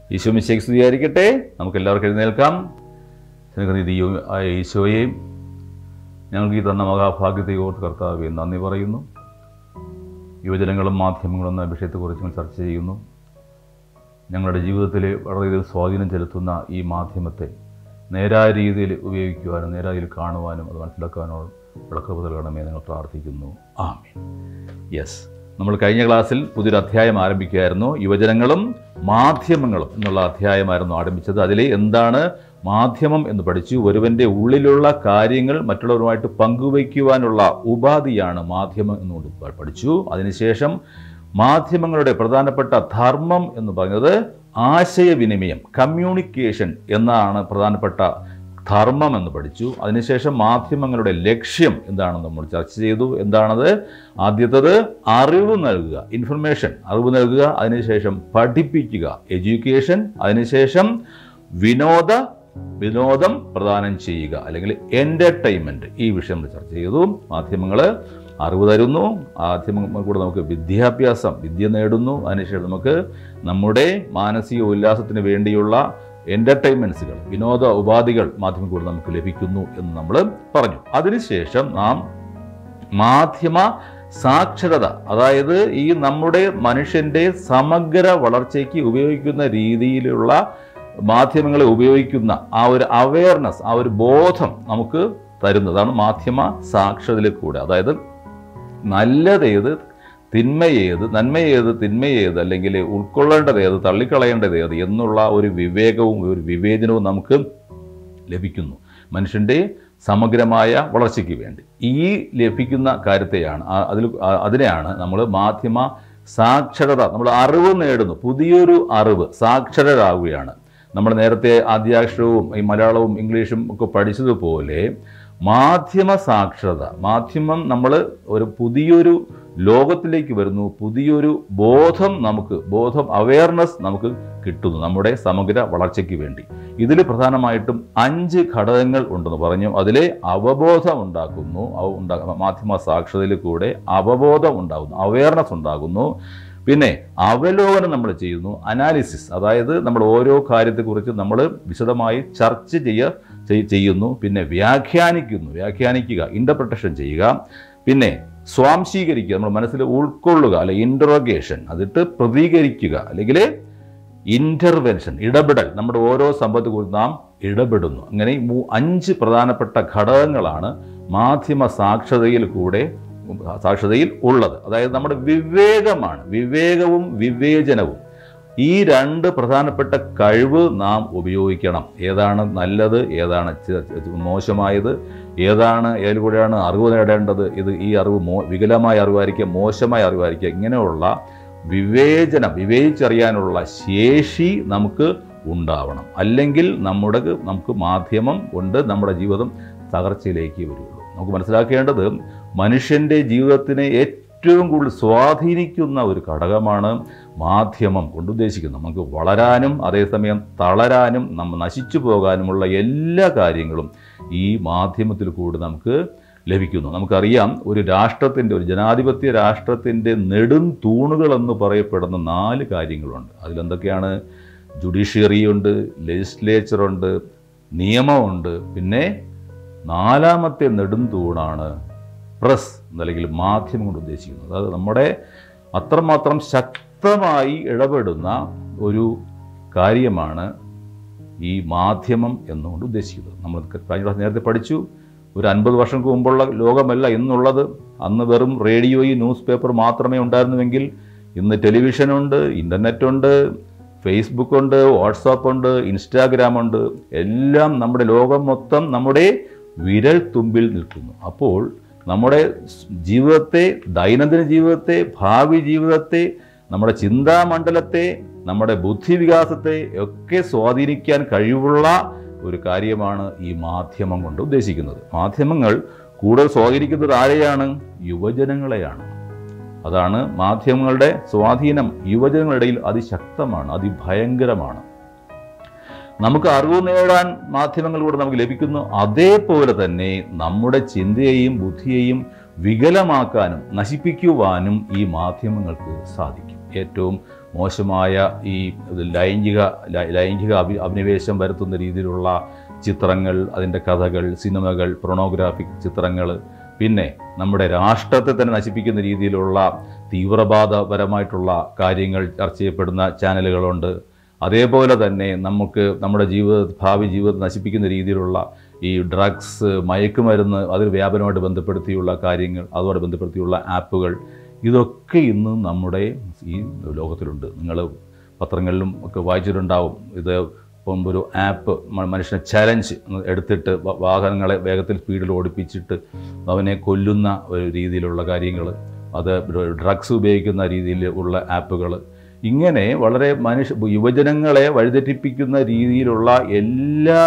ഈശോ മിശേക്ക് സ്തുതിയായിരിക്കട്ടെ നമുക്ക് എല്ലാവർക്കും എഴുന്നേൽക്കാം സ്നേഹനിധി ആയ ഈശോയെയും ഞങ്ങൾക്ക് ഈ തന്ന മഹാഭാഗ്യത്തെ ഓർത്ത് കർത്താവെ നന്ദി പറയുന്നു യുവജനങ്ങളും മാധ്യമങ്ങളും എന്ന വിഷയത്തെക്കുറിച്ച് ഞങ്ങൾ ചർച്ച ചെയ്യുന്നു ഞങ്ങളുടെ ജീവിതത്തിൽ വളരെയധികം സ്വാധീനം ചെലുത്തുന്ന ഈ മാധ്യമത്തെ നേരായ രീതിയിൽ ഉപയോഗിക്കുവാനും നേരായ രീതിയിൽ കാണുവാനും അത് മനസ്സിലാക്കാനോ വിളക്ക് നൽകണമേ ഞങ്ങൾ പ്രാർത്ഥിക്കുന്നു ആമീൻ യെസ് നമ്മൾ കഴിഞ്ഞ ക്ലാസ്സിൽ പുതിയൊരു അധ്യായം ആരംഭിക്കുകയായിരുന്നു യുവജനങ്ങളും മാധ്യമങ്ങളും എന്നുള്ള അധ്യായമായിരുന്നു ആരംഭിച്ചത് അതിൽ എന്താണ് മാധ്യമം എന്ന് പഠിച്ചു ഒരുവൻ്റെ ഉള്ളിലുള്ള കാര്യങ്ങൾ മറ്റുള്ളവരുമായിട്ട് പങ്കുവയ്ക്കുവാനുള്ള ഉപാധിയാണ് മാധ്യമം എന്നുകൊണ്ട് പഠിച്ചു അതിനുശേഷം മാധ്യമങ്ങളുടെ പ്രധാനപ്പെട്ട ധർമ്മം എന്ന് പറയുന്നത് ആശയവിനിമയം കമ്മ്യൂണിക്കേഷൻ എന്നാണ് പ്രധാനപ്പെട്ട ധർമ്മം എന്ന് പഠിച്ചു അതിനുശേഷം മാധ്യമങ്ങളുടെ ലക്ഷ്യം എന്താണെന്ന് നമ്മൾ ചർച്ച ചെയ്തു എന്താണത് ആദ്യത്തത് അറിവ് നൽകുക ഇൻഫർമേഷൻ അറിവ് നൽകുക അതിനുശേഷം പഠിപ്പിക്കുക എഡ്യൂക്കേഷൻ അതിനുശേഷം വിനോദ വിനോദം പ്രദാനം ചെയ്യുക അല്ലെങ്കിൽ എൻ്റർടൈൻമെൻറ്റ് ഈ വിഷയം നമ്മൾ ചർച്ച ചെയ്തു മാധ്യമങ്ങൾ അറിവ് തരുന്നു മാധ്യമങ്ങൾ കൂടെ നമുക്ക് വിദ്യാഭ്യാസം വിദ്യ നേടുന്നു അതിനുശേഷം നമുക്ക് നമ്മുടെ മാനസിക ഉല്ലാസത്തിന് വേണ്ടിയുള്ള എൻ്റർടൈൻമെൻറ്റ്സുകൾ വിനോദ ഉപാധികൾ മാധ്യമം കൂടെ നമുക്ക് ലഭിക്കുന്നു എന്ന് നമ്മൾ പറഞ്ഞു അതിനുശേഷം നാം മാധ്യമ സാക്ഷരത അതായത് ഈ നമ്മുടെ മനുഷ്യൻ്റെ സമഗ്ര വളർച്ചയ്ക്ക് ഉപയോഗിക്കുന്ന രീതിയിലുള്ള മാധ്യമങ്ങളെ ഉപയോഗിക്കുന്ന ആ ഒരു അവയർനെസ് ആ ഒരു ബോധം നമുക്ക് തരുന്നതാണ് മാധ്യമ സാക്ഷരതയിൽ കൂടെ അതായത് നല്ലതേത് തിന്മയേത് നന്മയേത് തിന്മയേത് അല്ലെങ്കിൽ ഉൾക്കൊള്ളേണ്ടത് ഏത് തള്ളിക്കളയേണ്ടത് ഏത് എന്നുള്ള ഒരു വിവേകവും ഒരു വിവേചനവും നമുക്ക് ലഭിക്കുന്നു മനുഷ്യൻ്റെ സമഗ്രമായ വളർച്ചയ്ക്ക് വേണ്ടി ഈ ലഭിക്കുന്ന കാര്യത്തെയാണ് ആ- അതിൽ ആ- അതിനെയാണ് നമ്മൾ മാധ്യമ സാക്ഷരത നമ്മൾ അറിവ് നേടുന്നു പുതിയൊരു അറിവ് സാക്ഷരരാകുകയാണ് നമ്മൾ നേരത്തെ ആദ്യാക്ഷരവും ഈ മലയാളവും ഇംഗ്ലീഷും ഒക്കെ പഠിച്ചതുപോലെ മാധ്യമ സാക്ഷരത മാധ്യമം നമ്മൾ ഒരു പുതിയൊരു ലോകത്തിലേക്ക് വരുന്നു പുതിയൊരു ബോധം നമുക്ക് ബോധം അവയർനെസ് നമുക്ക് കിട്ടുന്നു നമ്മുടെ സമഗ്ര വളർച്ചയ്ക്ക് വേണ്ടി ഇതിൽ പ്രധാനമായിട്ടും അഞ്ച് ഘടകങ്ങൾ ഉണ്ടെന്ന് പറഞ്ഞു അതിലെ അവബോധം ഉണ്ടാക്കുന്നു അവ ഉണ്ടാ മാധ്യമ സാക്ഷരതയിൽ കൂടെ അവബോധം ഉണ്ടാകുന്നു അവയർനെസ് ഉണ്ടാകുന്നു പിന്നെ അവലോകനം നമ്മൾ ചെയ്യുന്നു അനാലിസിസ് അതായത് നമ്മൾ ഓരോ കാര്യത്തെക്കുറിച്ച് നമ്മൾ വിശദമായി ചർച്ച ചെയ്യ ചെയ്- ചെയ്യുന്നു പിന്നെ വ്യാഖ്യാനിക്കുന്നു വ്യാഖ്യാനിക്കുക ഇൻ്റർപ്രിട്ടേഷൻ ചെയ്യുക പിന്നെ സ്വാംശീകരിക്കുക നമ്മൾ മനസ്സിൽ ഉൾക്കൊള്ളുക അല്ലെ ഇൻട്രോഗേഷൻ അതിട്ട് പ്രതികരിക്കുക അല്ലെങ്കിൽ ഇൻ്റർവെൻഷൻ ഇടപെടൽ നമ്മുടെ ഓരോ സമ്പത്ത് കുറിച്ച് നാം ഇടപെടുന്നു അങ്ങനെ ഈ മൂ അഞ്ച് പ്രധാനപ്പെട്ട ഘടകങ്ങളാണ് മാധ്യമ സാക്ഷരതയിൽ കൂടെ സാക്ഷരതയിൽ ഉള്ളത് അതായത് നമ്മുടെ വിവേകമാണ് വിവേകവും വിവേചനവും ഈ രണ്ട് പ്രധാനപ്പെട്ട കഴിവ് നാം ഉപയോഗിക്കണം ഏതാണ് നല്ലത് ഏതാണ് ച- ച- മോശമായത് ഏതാണ് ഏതിൽ കൂടെയാണ് അറിവ് നേടേണ്ടത് ഇത് ഈ അറിവ് മോ വികലമായ അറിവായിരിക്കുക മോശമായ അറിവായിരിക്കുക ഇങ്ങനെയുള്ള വിവേചനം വിവേചിച്ചറിയാനുള്ള ശേഷി നമുക്ക് ഉണ്ടാവണം അല്ലെങ്കിൽ നമ്മുടെ നമുക്ക് മാധ്യമം കൊണ്ട് നമ്മുടെ ജീവിതം തകർച്ചയിലേക്ക് വരുള്ളൂ നമുക്ക് മനസ്സിലാക്കേണ്ടത് മനുഷ്യൻ്റെ ജീവിതത്തിനെ ഏറ്റവും കൂടുതൽ സ്വാധീനിക്കുന്ന ഒരു ഘടകമാണ് മാധ്യമം കൊണ്ട് ഉദ്ദേശിക്കുന്നത് നമുക്ക് വളരാനും അതേസമയം തളരാനും നമ്മൾ നശിച്ചു പോകാനുമുള്ള എല്ലാ കാര്യങ്ങളും ഈ മാധ്യമത്തിൽ കൂടി നമുക്ക് ലഭിക്കുന്നു നമുക്കറിയാം ഒരു രാഷ്ട്രത്തിൻ്റെ ഒരു ജനാധിപത്യ രാഷ്ട്രത്തിൻ്റെ നെടും തൂണുകളെന്ന് പറയപ്പെടുന്ന നാല് കാര്യങ്ങളുണ്ട് അതിലെന്തൊക്കെയാണ് ജുഡീഷ്യറി ഉണ്ട് ലെജിസ്ലേച്ചറുണ്ട് നിയമമുണ്ട് പിന്നെ നാലാമത്തെ നെടും തൂണാണ് പ്രസ് അല്ലെങ്കിൽ മാധ്യമം കൊണ്ട് ഉദ്ദേശിക്കുന്നത് അതായത് നമ്മുടെ അത്രമാത്രം ശക്തമായി ഇടപെടുന്ന ഒരു കാര്യമാണ് ഈ മാധ്യമം എന്നുകൊണ്ട് ഉദ്ദേശിക്കുന്നത് നമ്മൾ കഴിഞ്ഞ പ്രാവശ്യം നേരത്തെ പഠിച്ചു ഒരു അൻപത് വർഷം മുമ്പുള്ള ലോകമല്ല ഇന്നുള്ളത് അന്ന് വെറും റേഡിയോയും ന്യൂസ് പേപ്പർ മാത്രമേ ഉണ്ടായിരുന്നുവെങ്കിൽ ഇന്ന് ടെലിവിഷനുണ്ട് ഇൻ്റർനെറ്റുണ്ട് ഫേസ്ബുക്കുണ്ട് വാട്സാപ്പുണ്ട് ഇൻസ്റ്റാഗ്രാമുണ്ട് എല്ലാം നമ്മുടെ ലോകം മൊത്തം നമ്മുടെ വിരൽ തുമ്പിൽ നിൽക്കുന്നു അപ്പോൾ നമ്മുടെ ജീവിതത്തെ ദൈനംദിന ജീവിതത്തെ ഭാവി ജീവിതത്തെ നമ്മുടെ ചിന്താമണ്ഡലത്തെ നമ്മുടെ ബുദ്ധിവികാസത്തെ ഒക്കെ സ്വാധീനിക്കാൻ കഴിവുള്ള ഒരു കാര്യമാണ് ഈ മാധ്യമം കൊണ്ട് ഉദ്ദേശിക്കുന്നത് മാധ്യമങ്ങൾ കൂടുതൽ സ്വാധീനിക്കുന്നത് ആരെയാണ് യുവജനങ്ങളെയാണ് അതാണ് മാധ്യമങ്ങളുടെ സ്വാധീനം യുവജനങ്ങളുടെ ഇടയിൽ അതിശക്തമാണ് അതിഭയങ്കരമാണ് നമുക്ക് അറിവ് നേടാൻ മാധ്യമങ്ങളിലൂടെ നമുക്ക് ലഭിക്കുന്നു അതേപോലെ തന്നെ നമ്മുടെ ചിന്തയെയും ബുദ്ധിയെയും വികലമാക്കാനും നശിപ്പിക്കുവാനും ഈ മാധ്യമങ്ങൾക്ക് സാധിക്കും ഏറ്റവും മോശമായ ഈ ഇത് ലൈംഗിക ലൈ- ലൈംഗിക അഭി അഭിനിവേശം വരുത്തുന്ന രീതിയിലുള്ള ചിത്രങ്ങൾ അതിൻ്റെ കഥകൾ സിനിമകൾ പ്രൊണോഗ്രാഫിക് ചിത്രങ്ങൾ പിന്നെ നമ്മുടെ രാഷ്ട്രത്തെ തന്നെ നശിപ്പിക്കുന്ന രീതിയിലുള്ള തീവ്രവാദപരമായിട്ടുള്ള കാര്യങ്ങൾ ചർച്ച ചെയ്യപ്പെടുന്ന ചാനലുകളുണ്ട് അതേപോലെ തന്നെ നമുക്ക് നമ്മുടെ ജീവിത ഭാവി ജീവിതത്തെ നശിപ്പിക്കുന്ന രീതിയിലുള്ള ഈ ഡ്രഗ്സ് മയക്കുമരുന്ന് അതിൽ വ്യാപനമായിട്ട് ബന്ധപ്പെടുത്തിയുള്ള കാര്യങ്ങൾ അതുമായി ബന്ധപ്പെടുത്തിയുള്ള ആപ്പുകൾ ഇതൊക്കെ ഇന്ന് നമ്മുടെ ഈ ലോകത്തിലുണ്ട് നിങ്ങൾ പത്രങ്ങളിലും ഒക്കെ വായിച്ചിട്ടുണ്ടാവും ഇത് ഇപ്പം ഒരു ആപ്പ് മ- മനുഷ്യനെ ചലഞ്ച് എടുത്തിട്ട് വ- വാഹനങ്ങളെ വേഗത്തിൽ സ്പീഡിൽ ഓടിപ്പിച്ചിട്ട് അവനെ കൊല്ലുന്ന ഒരു രീതിയിലുള്ള കാര്യങ്ങൾ അത് ഡ്രഗ്സ് ഉപയോഗിക്കുന്ന രീതിയിൽ ഉള്ള ആപ്പുകൾ ഇങ്ങനെ വളരെ മനുഷ്യ യുവജനങ്ങളെ വഴിതെറ്റിപ്പിക്കുന്ന രീതിയിലുള്ള എല്ലാ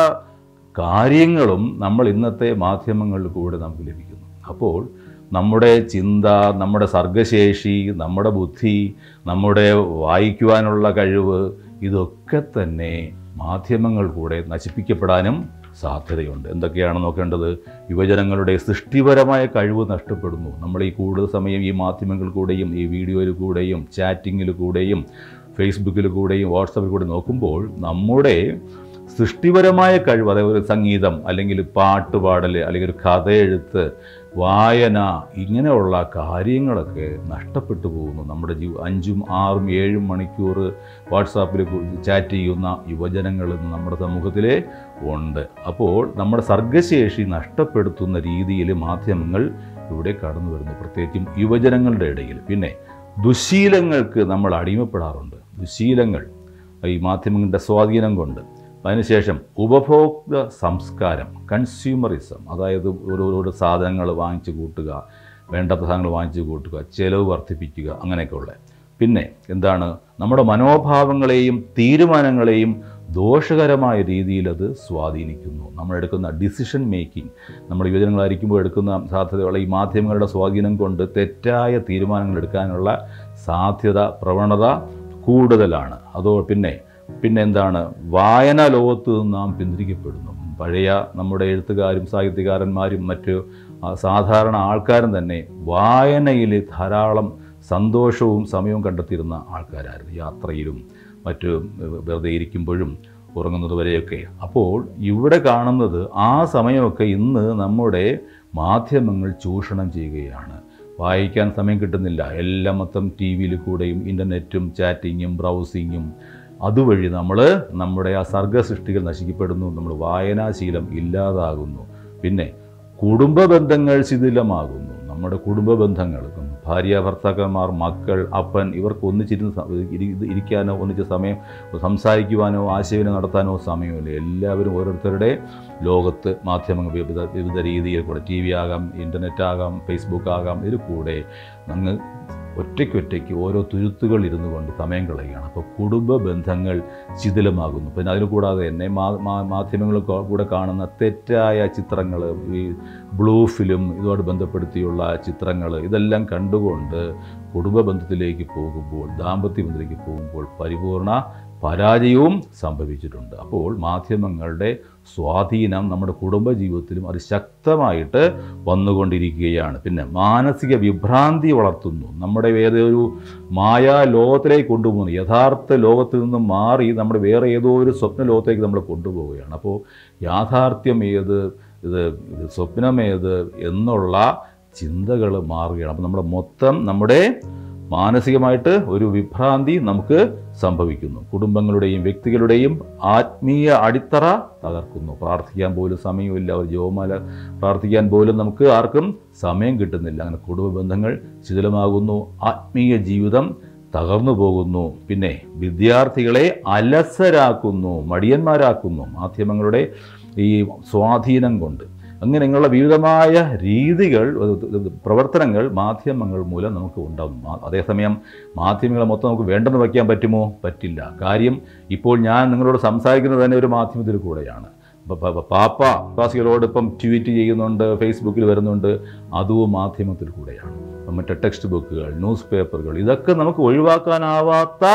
കാര്യങ്ങളും നമ്മൾ ഇന്നത്തെ മാധ്യമങ്ങളിൽ കൂടെ നമുക്ക് ലഭിക്കുന്നു അപ്പോൾ നമ്മുടെ ചിന്ത നമ്മുടെ സർഗശേഷി നമ്മുടെ ബുദ്ധി നമ്മുടെ വായിക്കുവാനുള്ള കഴിവ് ഇതൊക്കെ തന്നെ മാധ്യമങ്ങൾ കൂടെ നശിപ്പിക്കപ്പെടാനും സാധ്യതയുണ്ട് എന്തൊക്കെയാണ് നോക്കേണ്ടത് യുവജനങ്ങളുടെ സൃഷ്ടിപരമായ കഴിവ് നഷ്ടപ്പെടുന്നു നമ്മൾ ഈ കൂടുതൽ സമയം ഈ മാധ്യമങ്ങൾ കൂടെയും ഈ വീഡിയോയിൽ കൂടെയും ചാറ്റിങ്ങിൽ കൂടെയും ഫേസ്ബുക്കിൽ കൂടെയും വാട്സപ്പിൽ കൂടെ നോക്കുമ്പോൾ നമ്മുടെ സൃഷ്ടിപരമായ കഴിവ് അതായത് ഒരു സംഗീതം അല്ലെങ്കിൽ പാട്ട് പാടൽ അല്ലെങ്കിൽ ഒരു കഥ എഴുത്ത് വായന ഇങ്ങനെയുള്ള കാര്യങ്ങളൊക്കെ നഷ്ടപ്പെട്ടു പോകുന്നു നമ്മുടെ ജീവ അഞ്ചും ആറും ഏഴും മണിക്കൂർ വാട്സാപ്പിൽ ചാറ്റ് ചെയ്യുന്ന യുവജനങ്ങൾ ഇന്ന് നമ്മുടെ സമൂഹത്തിലെ ഉണ്ട് അപ്പോൾ നമ്മുടെ സർഗശേഷി നഷ്ടപ്പെടുത്തുന്ന രീതിയിൽ മാധ്യമങ്ങൾ ഇവിടെ കടന്നു വരുന്നു പ്രത്യേകിച്ചും യുവജനങ്ങളുടെ ഇടയിൽ പിന്നെ ദുശീലങ്ങൾക്ക് നമ്മൾ അടിമപ്പെടാറുണ്ട് ദുശീലങ്ങൾ ഈ മാധ്യമങ്ങളുടെ സ്വാധീനം കൊണ്ട് അതിനുശേഷം ഉപഭോക്തൃ സംസ്കാരം കൺസ്യൂമറിസം അതായത് ഓരോരോ സാധനങ്ങൾ വാങ്ങിച്ചു കൂട്ടുക വേണ്ടാത്ത സാധനങ്ങൾ വാങ്ങിച്ചു കൂട്ടുക ചെലവ് വർദ്ധിപ്പിക്കുക അങ്ങനെയൊക്കെയുള്ള പിന്നെ എന്താണ് നമ്മുടെ മനോഭാവങ്ങളെയും തീരുമാനങ്ങളെയും ദോഷകരമായ രീതിയിൽ അത് സ്വാധീനിക്കുന്നു നമ്മൾ എടുക്കുന്ന ഡിസിഷൻ മേക്കിംഗ് നമ്മൾ യുവജനങ്ങളായിരിക്കുമ്പോൾ എടുക്കുന്ന സാധ്യതയുള്ള ഈ മാധ്യമങ്ങളുടെ സ്വാധീനം കൊണ്ട് തെറ്റായ തീരുമാനങ്ങൾ എടുക്കാനുള്ള സാധ്യത പ്രവണത കൂടുതലാണ് അതോ പിന്നെ പിന്നെ എന്താണ് വായനാ ലോകത്ത് നിന്ന് നാം പിന്തിരിക്കപ്പെടുന്നു പഴയ നമ്മുടെ എഴുത്തുകാരും സാഹിത്യകാരന്മാരും മറ്റ് ആ, സാധാരണ ആൾക്കാരും തന്നെ വായനയിൽ ധാരാളം സന്തോഷവും സമയവും കണ്ടെത്തിയിരുന്ന ആൾക്കാരായിരുന്നു യാത്രയിലും മറ്റ് വെറുതെ ഇരിക്കുമ്പോഴും ഉറങ്ങുന്നത് വരെയൊക്കെ അപ്പോൾ ഇവിടെ കാണുന്നത് ആ സമയമൊക്കെ ഇന്ന് നമ്മുടെ മാധ്യമങ്ങൾ ചൂഷണം ചെയ്യുകയാണ് വായിക്കാൻ സമയം കിട്ടുന്നില്ല എല്ലാം മൊത്തം ടി വിയിൽ കൂടെയും ഇൻ്റർനെറ്റും ചാറ്റിങ്ങും ബ്രൗസിങ്ങും അതുവഴി നമ്മൾ നമ്മുടെ ആ സർഗസൃഷ്ടികൾ നശിക്കപ്പെടുന്നു നമ്മൾ വായനാശീലം ഇല്ലാതാകുന്നു പിന്നെ കുടുംബ ബന്ധങ്ങൾ ശിഥിലമാകുന്നു നമ്മുടെ കുടുംബ ബന്ധങ്ങൾ ഇപ്പം ഭാര്യ ഭർത്താക്കന്മാർ മക്കൾ അപ്പൻ ഇവർക്ക് ഒന്നിച്ചിരുന്ന് സ- ഇരി- ഇത് ഇരിക്കാനോ ഒന്നിച്ച് സമയം സംസാരിക്കുവാനോ ആശയവിനിമയം നടത്താനോ സമയമില്ല എല്ലാവരും ഓരോരുത്തരുടെ ലോകത്ത് മാധ്യമങ്ങൾ വിവിധ വിവിധ രീതിയിൽ കൂടെ ടി വി ആകാം ഇൻ്റർനെറ്റ് ആകാം ഫേസ്ബുക്ക് ആകാം ഇതിൽ കൂടെ അങ്ങ് ഒറ്റയ്ക്കൊറ്റയ്ക്ക് ഓരോ തുരുത്തുകൾ ഇരുന്നു കൊണ്ട് സമയം കളയുകയാണ് അപ്പോൾ കുടുംബ ബന്ധങ്ങൾ ശിഥിലമാകുന്നു പിന്നെ അതിന് കൂടാതെ തന്നെ മാ- മാ- മാധ്യമങ്ങളിൽ കൂ- കൂടെ കാണുന്ന തെറ്റായ ചിത്രങ്ങൾ ഈ ബ്ലൂ ഫിലിം ഇതുമായിട്ട് ബന്ധപ്പെടുത്തിയുള്ള ചിത്രങ്ങൾ ഇതെല്ലാം കണ്ടുകൊണ്ട് കുടുംബ ബന്ധത്തിലേക്ക് പോകുമ്പോൾ ദാമ്പത്യ ബന്ധത്തിലേക്ക് പോകുമ്പോൾ പരിപൂർണ പരാജയവും സംഭവിച്ചിട്ടുണ്ട് അപ്പോൾ മാധ്യമങ്ങളുടെ സ്വാധീനം നമ്മുടെ കുടുംബജീവിതത്തിലും അതിശക്തമായിട്ട് വന്നുകൊണ്ടിരിക്കുകയാണ് പിന്നെ മാനസിക വിഭ്രാന്തി വളർത്തുന്നു നമ്മുടെ ഏതോ ഒരു മായാ ലോകത്തിലേക്ക് കൊണ്ടുപോകുന്നു യഥാർത്ഥ ലോകത്തിൽ നിന്നും മാറി നമ്മുടെ വേറെ ഏതോ ഒരു സ്വപ്ന ലോകത്തേക്ക് നമ്മൾ കൊണ്ടുപോവുകയാണ് അപ്പോൾ യാഥാർത്ഥ്യം ഏത് ഇത് ഇത് സ്വപ്നമേത് എന്നുള്ള ചിന്തകൾ മാറുകയാണ് അപ്പോൾ നമ്മുടെ മൊത്തം നമ്മുടെ മാനസികമായിട്ട് ഒരു വിഭ്രാന്തി നമുക്ക് സംഭവിക്കുന്നു കുടുംബങ്ങളുടെയും വ്യക്തികളുടെയും ആത്മീയ അടിത്തറ തകർക്കുന്നു പ്രാർത്ഥിക്കാൻ പോലും സമയമില്ല ഒരു ജോമാല പ്രാർത്ഥിക്കാൻ പോലും നമുക്ക് ആർക്കും സമയം കിട്ടുന്നില്ല അങ്ങനെ കുടുംബ ബന്ധങ്ങൾ ശിഥിലമാകുന്നു ആത്മീയ ജീവിതം തകർന്നു പോകുന്നു പിന്നെ വിദ്യാർത്ഥികളെ അലസരാക്കുന്നു മടിയന്മാരാക്കുന്നു മാധ്യമങ്ങളുടെ ഈ സ്വാധീനം കൊണ്ട് അങ്ങനെ ഇങ്ങനെയുള്ള വിവിധമായ രീതികൾ അത് പ്രവർത്തനങ്ങൾ മാധ്യമങ്ങൾ മൂലം നമുക്ക് ഉണ്ടാകും മാ- അതേസമയം മാധ്യമങ്ങളെ മൊത്തം നമുക്ക് വേണ്ടെന്ന് വയ്ക്കാൻ പറ്റുമോ പറ്റില്ല കാര്യം ഇപ്പോൾ ഞാൻ നിങ്ങളോട് സംസാരിക്കുന്നത് തന്നെ ഒരു മാധ്യമത്തിൽ കൂടെയാണ് പ- പ- പ- പാപ്പ വിശ്വാസികളോട് ഇപ്പം ട്വീറ്റ് ചെയ്യുന്നുണ്ട് ഫേസ്ബുക്കിൽ വരുന്നുണ്ട് അതും മാധ്യമത്തിൽ കൂടെയാണ് ഇപ്പം മറ്റേ ടെക്സ്റ്റ് ബുക്കുകൾ ന്യൂസ് പേപ്പറുകൾ ഇതൊക്കെ നമുക്ക് ഒഴിവാക്കാനാവാത്ത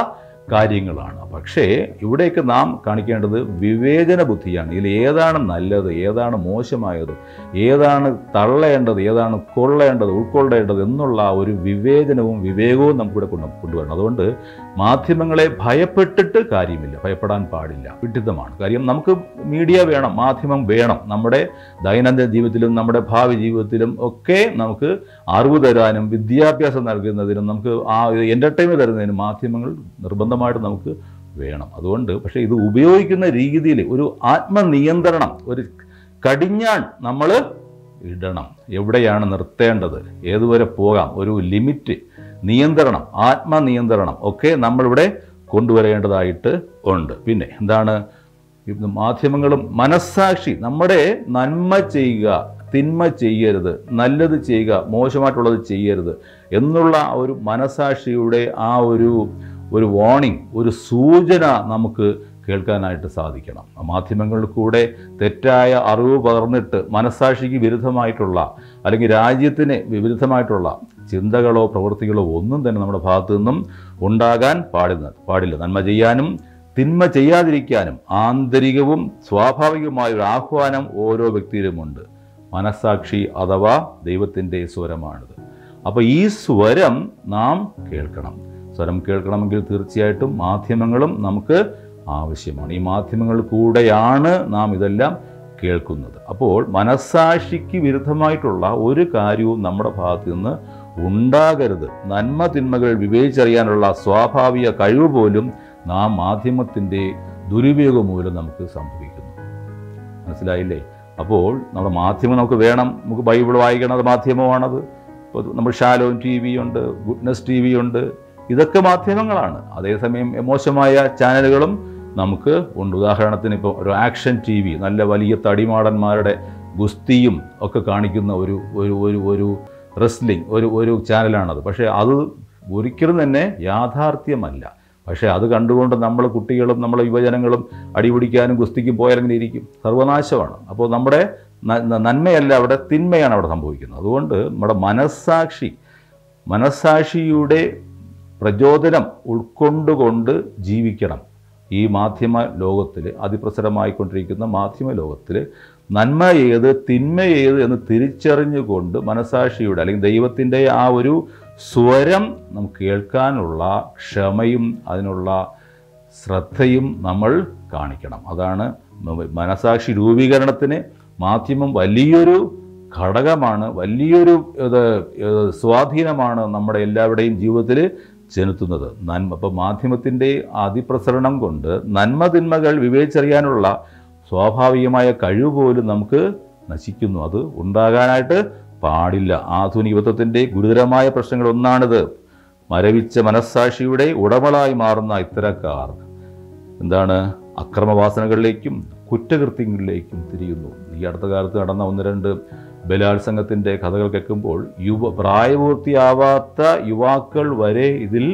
കാര്യങ്ങളാണ് പക്ഷേ ഇവിടേക്ക് നാം കാണിക്കേണ്ടത് വിവേചന ബുദ്ധിയാണ് ഇതിൽ ഏതാണ് നല്ലത് ഏതാണ് മോശമായത് ഏതാണ് തള്ളേണ്ടത് ഏതാണ് കൊള്ളേണ്ടത് ഉൾക്കൊള്ളേണ്ടത് എന്നുള്ള ആ ഒരു വിവേചനവും വിവേകവും നമുക്കിവിടെ കൊണ്ട് കൊണ്ടുവരണം അതുകൊണ്ട് മാധ്യമങ്ങളെ ഭയപ്പെട്ടിട്ട് കാര്യമില്ല ഭയപ്പെടാൻ പാടില്ല വിഡിത്തമാണ് കാര്യം നമുക്ക് മീഡിയ വേണം മാധ്യമം വേണം നമ്മുടെ ദൈനംദിന ജീവിതത്തിലും നമ്മുടെ ഭാവി ജീവിതത്തിലും ഒക്കെ നമുക്ക് അറിവ് തരാനും വിദ്യാഭ്യാസം നൽകുന്നതിനും നമുക്ക് ആ എൻ്റർടൈൻമെൻറ്റ് തരുന്നതിനും മാധ്യമങ്ങൾ നിർബന്ധമായിട്ട് നമുക്ക് വേണം അതുകൊണ്ട് പക്ഷേ ഇത് ഉപയോഗിക്കുന്ന രീതിയിൽ ഒരു ആത്മനിയന്ത്രണം ഒരു കടിഞ്ഞാൺ നമ്മൾ ഇടണം എവിടെയാണ് നിർത്തേണ്ടത് ഏതുവരെ പോകാം ഒരു ലിമിറ്റ് നിയന്ത്രണം ആത്മനിയന്ത്രണം ഒക്കെ നമ്മളിവിടെ കൊണ്ടുവരേണ്ടതായിട്ട് ഉണ്ട് പിന്നെ എന്താണ് ഇത് മാധ്യമങ്ങളും മനസ്സാക്ഷി നമ്മുടെ നന്മ ചെയ്യുക തിന്മ ചെയ്യരുത് നല്ലത് ചെയ്യുക മോശമായിട്ടുള്ളത് ചെയ്യരുത് എന്നുള്ള ആ ഒരു മനസാക്ഷിയുടെ ആ ഒരു ഒരു വാണിംഗ് ഒരു സൂചന നമുക്ക് കേൾക്കാനായിട്ട് സാധിക്കണം മാധ്യമങ്ങളിൽ കൂടെ തെറ്റായ അറിവ് പകർന്നിട്ട് മനസാക്ഷിക്ക് വിരുദ്ധമായിട്ടുള്ള അല്ലെങ്കിൽ രാജ്യത്തിന് വിരുദ്ധമായിട്ടുള്ള ചിന്തകളോ പ്രവൃത്തികളോ ഒന്നും തന്നെ നമ്മുടെ ഭാഗത്തു നിന്നും ഉണ്ടാകാൻ പാടില്ല പാടില്ല നന്മ ചെയ്യാനും തിന്മ ചെയ്യാതിരിക്കാനും ആന്തരികവും സ്വാഭാവികമായ ഒരു ആഹ്വാനം ഓരോ വ്യക്തിയിലുമുണ്ട് മനസാക്ഷി അഥവാ ദൈവത്തിൻ്റെ സ്വരമാണിത് അപ്പോൾ ഈ സ്വരം നാം കേൾക്കണം സ്വരം കേൾക്കണമെങ്കിൽ തീർച്ചയായിട്ടും മാധ്യമങ്ങളും നമുക്ക് ആവശ്യമാണ് ഈ മാധ്യമങ്ങൾ കൂടെയാണ് നാം ഇതെല്ലാം കേൾക്കുന്നത് അപ്പോൾ മനസാക്ഷിക്ക് വിരുദ്ധമായിട്ടുള്ള ഒരു കാര്യവും നമ്മുടെ ഭാഗത്ത് നിന്ന് ഉണ്ടാകരുത് നന്മ തിന്മകൾ വിവേചിച്ചറിയാനുള്ള സ്വാഭാവിക കഴിവ് പോലും നാം മാധ്യമത്തിൻ്റെ ദുരുപയോഗം മൂലം നമുക്ക് സംഭവിക്കുന്നു മനസ്സിലായില്ലേ അപ്പോൾ നമ്മുടെ മാധ്യമം നമുക്ക് വേണം നമുക്ക് ബൈബിൾ വായിക്കണത് മാധ്യമമാണത് ഇപ്പോൾ നമ്മൾ ഷാലോൻ ടി വി ഉണ്ട് ഗുഡ്നസ് ടി വി ഉണ്ട് ഇതൊക്കെ മാധ്യമങ്ങളാണ് അതേസമയം മോശമായ ചാനലുകളും നമുക്ക് ഉണ്ട് ഉദാഹരണത്തിന് ഇപ്പോൾ ഒരു ആക്ഷൻ ടി വി നല്ല വലിയ തടിമാടന്മാരുടെ ഗുസ്തിയും ഒക്കെ കാണിക്കുന്ന ഒരു ഒരു ഒരു ഒരു റെസ്ലിംഗ് ഒരു ഒരു ചാനലാണത് പക്ഷേ അത് ഒരിക്കലും തന്നെ യാഥാർത്ഥ്യമല്ല പക്ഷേ അത് കണ്ടുകൊണ്ട് നമ്മൾ കുട്ടികളും നമ്മളെ യുവജനങ്ങളും അടിപിടിക്കാനും ഗുസ്തിക്കും പോയാലെങ്ങനെ ഇരിക്കും സർവനാശമാണ് അപ്പോൾ നമ്മുടെ ന- ന- നന്മയല്ല അവിടെ തിന്മയാണ് അവിടെ സംഭവിക്കുന്നത് അതുകൊണ്ട് നമ്മുടെ മനസ്സാക്ഷി മനസ്സാക്ഷിയുടെ പ്രചോദനം ഉൾക്കൊണ്ടുകൊണ്ട് ജീവിക്കണം ഈ മാധ്യമ ലോകത്തിൽ അതിപ്രസരമായിക്കൊണ്ടിരിക്കുന്ന മാധ്യമ ലോകത്തിൽ നന്മ ഏത് തിന്മ ഏത് എന്ന് തിരിച്ചറിഞ്ഞുകൊണ്ട് മനസാക്ഷിയുടെ അല്ലെങ്കിൽ ദൈവത്തിൻ്റെ ആ ഒരു സ്വരം നമുക്ക് കേൾക്കാനുള്ള ക്ഷമയും അതിനുള്ള ശ്രദ്ധയും നമ്മൾ കാണിക്കണം അതാണ് മ- മനസാക്ഷി രൂപീകരണത്തിന് മാധ്യമം വലിയൊരു ഘടകമാണ് വലിയൊരു ഇത് ഇത് സ്വാധീനമാണ് നമ്മുടെ എല്ലാവരുടെയും ജീവിതത്തിൽ ചെലുത്തുന്നത് നന്മ അപ്പോൾ മാധ്യമത്തിൻ്റെ അതിപ്രസരണം കൊണ്ട് നന്മ തിന്മകൾ വിവേചിച്ചറിയാനുള്ള സ്വാഭാവികമായ കഴിവ് പോലും നമുക്ക് നശിക്കുന്നു അത് ഉണ്ടാകാനായിട്ട് പാടില്ല ആധുനിക യുവത്വത്തിൻ്റെ ഗുരുതരമായ പ്രശ്നങ്ങൾ ഒന്നാണിത് മരവിച്ച മനസ്സാക്ഷിയുടെ ഉടമകളായി മാറുന്ന ഇത്തരക്കാർ എന്താണ് അക്രമവാസനകളിലേക്കും കുറ്റകൃത്യങ്ങളിലേക്കും തിരിയുന്നു ഈ അടുത്ത കാലത്ത് നടന്ന ഒന്ന് രണ്ട് ബലാത്സംഗത്തിൻ്റെ കഥകൾ കേൾക്കുമ്പോൾ യുവ പ്രായപൂർത്തിയാവാത്ത യുവാക്കൾ വരെ ഇതിൽ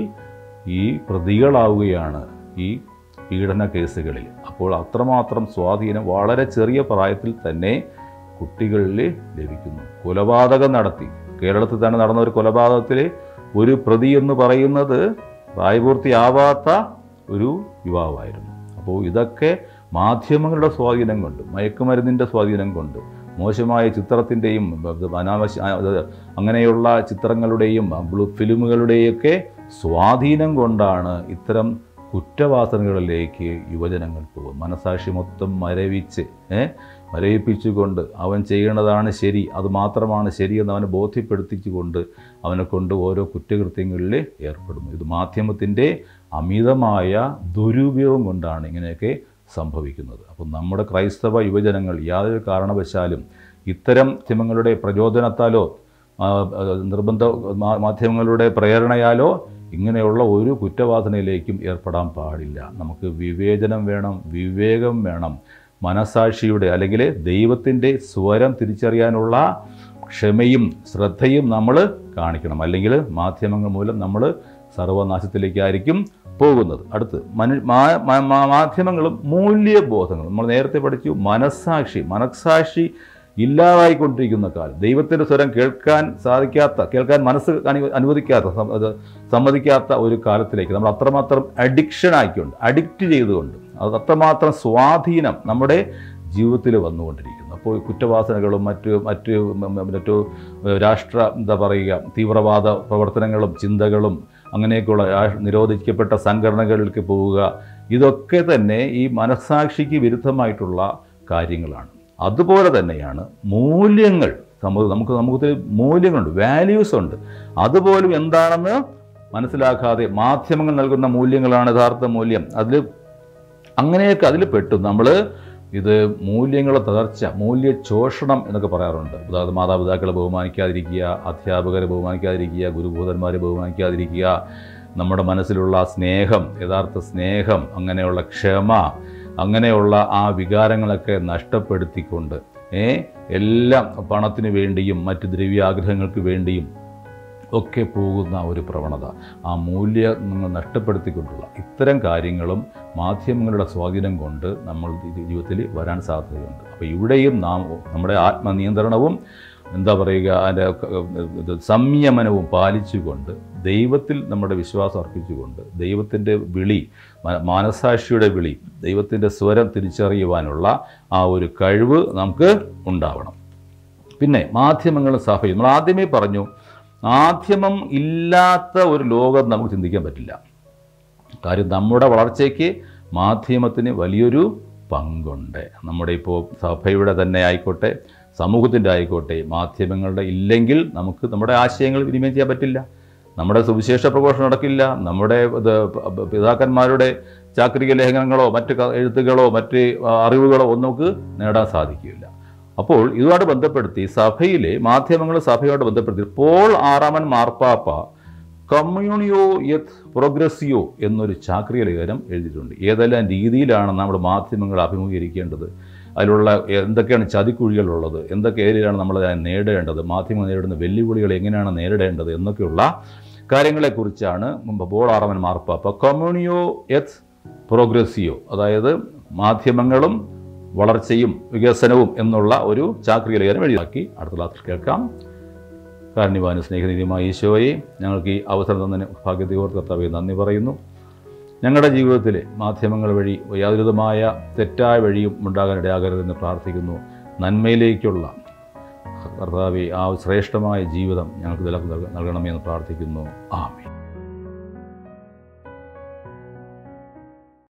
ഈ പ്രതികളാവുകയാണ് ഈ പീഡന കേസുകളിൽ അപ്പോൾ അത്രമാത്രം സ്വാധീനം വളരെ ചെറിയ പ്രായത്തിൽ തന്നെ കുട്ടികളിൽ ലഭിക്കുന്നു കൊലപാതകം നടത്തി കേരളത്തിൽ തന്നെ നടന്ന ഒരു കൊലപാതകത്തിൽ ഒരു പ്രതി എന്ന് പറയുന്നത് പ്രായപൂർത്തിയാവാത്ത ഒരു യുവാവായിരുന്നു അപ്പോൾ ഇതൊക്കെ മാധ്യമങ്ങളുടെ സ്വാധീനം കൊണ്ട് മയക്കുമരുന്നിൻ്റെ സ്വാധീനം കൊണ്ട് മോശമായ ചിത്രത്തിൻ്റെയും അനാവശ്യ ആ, അത് അങ്ങനെയുള്ള ചിത്രങ്ങളുടെയും ബ്ലൂ ഫിലിമുകളുടെയൊക്കെ സ്വാധീനം കൊണ്ടാണ് ഇത്തരം കുറ്റവാസനകളിലേക്ക് യുവജനങ്ങൾ പോകും മനസാക്ഷി മൊത്തം മരവിച്ച് ഏ മരവിപ്പിച്ചുകൊണ്ട് അവൻ ചെയ്യേണ്ടതാണ് ശരി അത് മാത്രമാണ് ശരിയെന്ന് അവനെ ബോധ്യപ്പെടുത്തിച്ചുകൊണ്ട് അവനെ കൊണ്ട് ഓരോ കുറ്റകൃത്യങ്ങളിൽ ഏർപ്പെടുന്നു ഇത് മാധ്യമത്തിൻ്റെ അമിതമായ ദുരുപയോഗം കൊണ്ടാണ് ഇങ്ങനെയൊക്കെ സംഭവിക്കുന്നത് അപ്പം നമ്മുടെ ക്രൈസ്തവ യുവജനങ്ങൾ യാതൊരു കാരണവശാലും ഇത്തരം മാധ്യമങ്ങളുടെ പ്രചോദനത്താലോ ആ, ആ, നിർബന്ധ മാ- മാധ്യമങ്ങളുടെ പ്രേരണയാലോ ഇങ്ങനെയുള്ള ഒരു കുറ്റവാസനയിലേക്കും ഏർപ്പെടാൻ പാടില്ല നമുക്ക് വിവേചനം വേണം വിവേകം വേണം മനസാക്ഷിയുടെ അല്ലെങ്കിൽ ദൈവത്തിൻ്റെ സ്വരം തിരിച്ചറിയാനുള്ള ക്ഷമയും ശ്രദ്ധയും നമ്മൾ കാണിക്കണം അല്ലെങ്കിൽ മാധ്യമങ്ങൾ മൂലം നമ്മൾ സർവനാശത്തിലേക്കായിരിക്കും പോകുന്നത് അടുത്ത് മനു മാ- മാ- മാ- മാധ്യമങ്ങളും മൂല്യബോധങ്ങളും നമ്മൾ നേരത്തെ പഠിച്ചു മനസ്സാക്ഷി മനസ്സാക്ഷി ഇല്ലാതായിക്കൊണ്ടിരിക്കുന്ന കാലം ദൈവത്തിൻ്റെ സ്വരം കേൾക്കാൻ സാധിക്കാത്ത കേൾക്കാൻ മനസ്സ് അനു- അനുവദിക്കാത്ത സം- അത് സമ്മതിക്കാത്ത ഒരു കാലത്തിലേക്ക് നമ്മൾ അത്രമാത്രം അഡിക്ഷൻ ആയിക്കൊണ്ട് അഡിക്റ്റ് ചെയ്തുകൊണ്ട് അത് അത്രമാത്രം സ്വാധീനം നമ്മുടെ ജീവിതത്തിൽ വന്നുകൊണ്ടിരിക്കുന്നു അപ്പോൾ കുറ്റവാസനകളും മറ്റ് മറ്റ് മ- മ- മറ്റു ഏഹ്, രാഷ്ട്ര എന്താ പറയുക തീവ്രവാദ പ്രവർത്തനങ്ങളും ചിന്തകളും അങ്ങനെയൊക്കെയുള്ള രാ- നിരോധിക്കപ്പെട്ട സംഘടനകളിലേക്ക് പോവുക ഇതൊക്കെ തന്നെ ഈ മനസ്സാക്ഷിക്ക് വിരുദ്ധമായിട്ടുള്ള കാര്യങ്ങളാണ് അതുപോലെ തന്നെയാണ് മൂല്യങ്ങൾ സമൂഹ നമുക്ക് സമൂഹത്തിൽ മൂല്യങ്ങളുണ്ട് വാല്യൂസ് ഉണ്ട് അതുപോലും എന്താണെന്ന് മനസ്സിലാക്കാതെ മാധ്യമങ്ങൾ നൽകുന്ന മൂല്യങ്ങളാണ് യഥാർത്ഥ മൂല്യം അതിൽ അങ്ങനെയൊക്കെ അതിൽ പെട്ടു നമ്മൾ ഇത് മൂല്യങ്ങളെ തകർച്ച മൂല്യചോഷണം എന്നൊക്കെ പറയാറുണ്ട് അതായത് മാതാപിതാക്കളെ ബഹുമാനിക്കാതിരിക്കുക അധ്യാപകരെ ബഹുമാനിക്കാതിരിക്കുക ഗുരുഭൂതന്മാരെ ബഹുമാനിക്കാതിരിക്കുക നമ്മുടെ മനസ്സിലുള്ള സ്നേഹം യഥാർത്ഥ സ്നേഹം അങ്ങനെയുള്ള ക്ഷമ അങ്ങനെയുള്ള ആ വികാരങ്ങളൊക്കെ നഷ്ടപ്പെടുത്തിക്കൊണ്ട് ഏ എല്ലാം പണത്തിന് വേണ്ടിയും മറ്റ് ദ്രവ്യാഗ്രഹങ്ങൾക്ക് വേണ്ടിയും ഒക്കെ പോകുന്ന ഒരു പ്രവണത ആ മൂല്യങ്ങൾ നഷ്ടപ്പെടുത്തിക്കൊണ്ടുള്ള ഇത്തരം കാര്യങ്ങളും മാധ്യമങ്ങളുടെ സ്വാധീനം കൊണ്ട് നമ്മൾ ജി- ജീവിതത്തിൽ വരാൻ സാധ്യതയുണ്ട് അപ്പോൾ ഇവിടെയും നാം നമ്മുടെ ആത്മനിയന്ത്രണവും എന്താ പറയുക അതിൻ്റെ ഇത് സംയമനവും പാലിച്ചുകൊണ്ട് ദൈവത്തിൽ നമ്മുടെ വിശ്വാസം അർപ്പിച്ചുകൊണ്ട് ദൈവത്തിൻ്റെ വിളി മ- മാനസാക്ഷിയുടെ വിളി ദൈവത്തിൻ്റെ സ്വരം തിരിച്ചറിയുവാനുള്ള ആ ഒരു കഴിവ് നമുക്ക് ഉണ്ടാവണം പിന്നെ മാധ്യമങ്ങളും സഭയും നമ്മൾ ആദ്യമേ പറഞ്ഞു മാധ്യമം ഇല്ലാത്ത ഒരു ലോകം നമുക്ക് ചിന്തിക്കാൻ പറ്റില്ല കാര്യം നമ്മുടെ വളർച്ചയ്ക്ക് മാധ്യമത്തിന് വലിയൊരു പങ്കുണ്ട് നമ്മുടെ ഇപ്പോൾ സഭയുടെ തന്നെ ആയിക്കോട്ടെ സമൂഹത്തിൻ്റെ ആയിക്കോട്ടെ മാധ്യമങ്ങളുടെ ഇല്ലെങ്കിൽ നമുക്ക് നമ്മുടെ ആശയങ്ങൾ വിനിമയം ചെയ്യാൻ പറ്റില്ല നമ്മുടെ സുവിശേഷ പ്രഘോഷണം നടക്കില്ല നമ്മുടെ ഇത് പ- പിതാക്കന്മാരുടെ ചാക്രിക ലേഖനങ്ങളോ മറ്റ് ക- എഴുത്തുകളോ മറ്റ് ആ, അറിവുകളോ ഒന്നും നമുക്ക് നേടാൻ സാധിക്കില്ല അപ്പോൾ ഇതുമായിട്ട് ബന്ധപ്പെടുത്തി സഭയിലെ മാധ്യമങ്ങൾ സഭയോട് ബന്ധപ്പെടുത്തി പോൾ ആറാമൻ മാർപ്പാപ്പ കമ്മ്യൂണിയോ യത് പ്രോഗ്രസിയോ എന്നൊരു ചാക്രിക ലേഖനം എഴുതിയിട്ടുണ്ട് ഏതെല്ലാം രീതിയിലാണ് നമ്മൾ മാധ്യമങ്ങൾ അഭിമുഖീകരിക്കേണ്ടത് അതിലുള്ള എന്തൊക്കെയാണ് ചതിക്കുഴികളുള്ളത് എന്തൊക്കെ ഏരിയയിലാണ് നമ്മൾ അതിനെ നേടേണ്ടത് മാധ്യമങ്ങൾ നേരിടുന്ന വെല്ലുവിളികൾ എങ്ങനെയാണ് നേരിടേണ്ടത് എന്നൊക്കെയുള്ള കാര്യങ്ങളെക്കുറിച്ചാണ് മുമ്പ് പോൾ ആറാമൻ മാർപ്പാപ്പ കമ്മ്യൂണിയോ യത് പ്രോഗ്രസിയോ അതായത് മാധ്യമങ്ങളും വളർച്ചയും വികസനവും എന്നുള്ള ഒരു ചാക്രിക ലേഖനം എഴുതിയാക്കി അടുത്ത ക്ലാസ്സിൽ കേൾക്കാം കാരുണ്യവാനും സ്നേഹനിധിയുമായ ഈശോയെ ഞങ്ങൾക്ക് ഈ അവസരം തന്നതിന് ഭാഗ്യതയോർത്ത് കർത്താവെ നന്ദി പറയുന്നു ഞങ്ങളുടെ ജീവിതത്തിൽ മാധ്യമങ്ങൾ വഴി യാതൊരുവിധമായ തെറ്റായ വഴിയും ഉണ്ടാകാൻ ഇടയാകരുതെന്ന് പ്രാർത്ഥിക്കുന്നു നന്മയിലേക്കുള്ള കർത്താവെ ആ ശ്രേഷ്ഠമായ ജീവിതം ഞങ്ങൾക്ക് നൽകണമെന്ന് പ്രാർത്ഥിക്കുന്നു ആമേ